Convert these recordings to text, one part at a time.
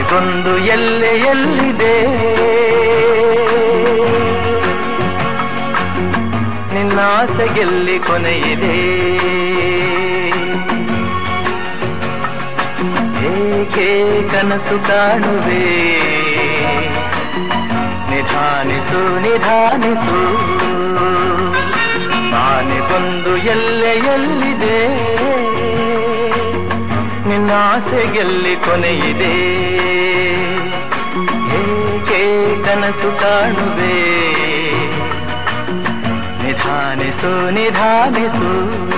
ಆನೆಗೊಂದು ಎಲ್ಲೆ ಎಲ್ಲಿದೆ ನಿನ್ನಾಸೆಗೆಲ್ಲಿ ಕೊನೆಯಿದೆ ಏಕೆ ಕನಸು ಕಾಣುವೆ ನಿಧಾನಿಸು ನಿಧಾನಿಸು ಆನೆಗೊಂದು ಎಲ್ಲೆ ಎಲ್ಲಿದೆ ನಿನ್ನಾಸೆಗೆಲ್ಲಿ ಕೊನೆಯಿದೆ ಏಕೆ ಕನಸು ಕಾಣುವೆ ನಿಧಾನಿಸು ನಿಧಾನಿಸು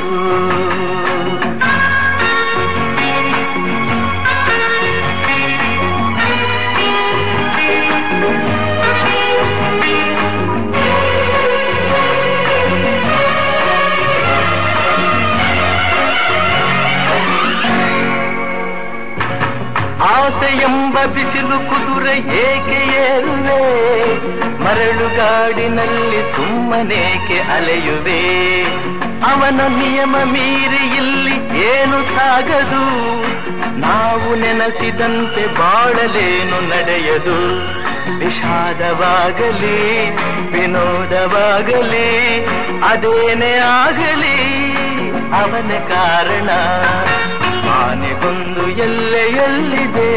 ಆಸೆ ಎಂಬ ಬಿಸಿಲು ಕುದುರೆ ಏಕೆ ಏರುವೆ ಮರಳುಗಾಡಿನಲ್ಲಿ ಸುಮ್ಮನೇಕೆ ಅಲೆಯುವೆ ಅವನ ನಿಯಮ ಮೀರಿ ಇಲ್ಲಿ ಏನು ಸಾಗದು ನಾವು ನೆನಸಿದಂತೆ ಬಾಳಲೇನು ನಡೆಯದು ವಿಷಾದವಾಗಲಿ ವಿನೋದವಾಗಲಿ ಅದೇನೇ ಆಗಲಿ ಅವನ ಕಾರಣ ಆನೆಗೊಂದು ಎಲ್ಲೆ ಎಲ್ಲಿದೆ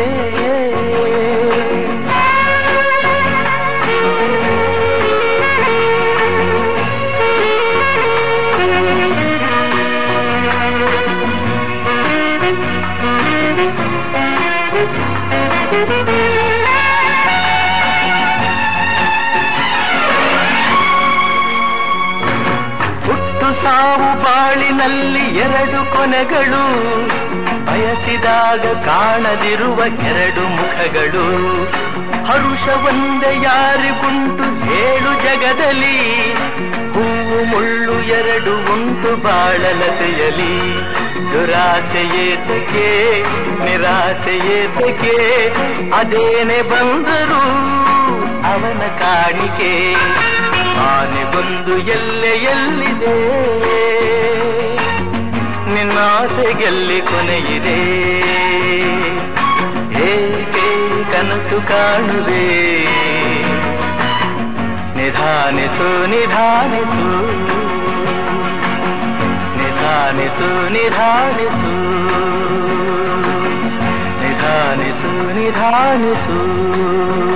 ಹುಟ್ಟು ಸಾವು ಬಾಳಿನಲ್ಲಿ ಎರಡು ಕೊನೆಗಳು ಬಯಸಿದಾಗ ಕಾಣದಿರುವ ಎರಡು ಮುಖಗಳು ಹರುಷ ಒಂದೇ ಯಾರಿಗುಂಟು ಹೇಳು ಜಗದಲ್ಲಿ ಹೂವು ಮುಳ್ಳು ಎರಡು ಉಂಟು ಬಾಳಲತೆಯಲಿ ದುರಾಸೆಯೇತಕ್ಕೆ ನಿರಾಸೆಯೇತಕ್ಕೆ ಅದೇನೆ ಬಂದರು ಅವನ ಕಾಣಿಕೆ ಆನೆಗೊಂದು ಎಲ್ಲೆ ಎಲ್ಲಿದೆ ನಿನ್ನಾಸೆಗೆಲ್ಲಿ ಕೊನೆಯಿದೆ ಏಕೆ ಕನಸು ಕಾಣುವೆ ನಿಧಾನಿಸು ನಿಧಾನಿಸು ನಿಧಾನಿಸು ನಿಧಾನಿಸು ನಿಧಾನಿಸು ನಿಧಾನಿಸು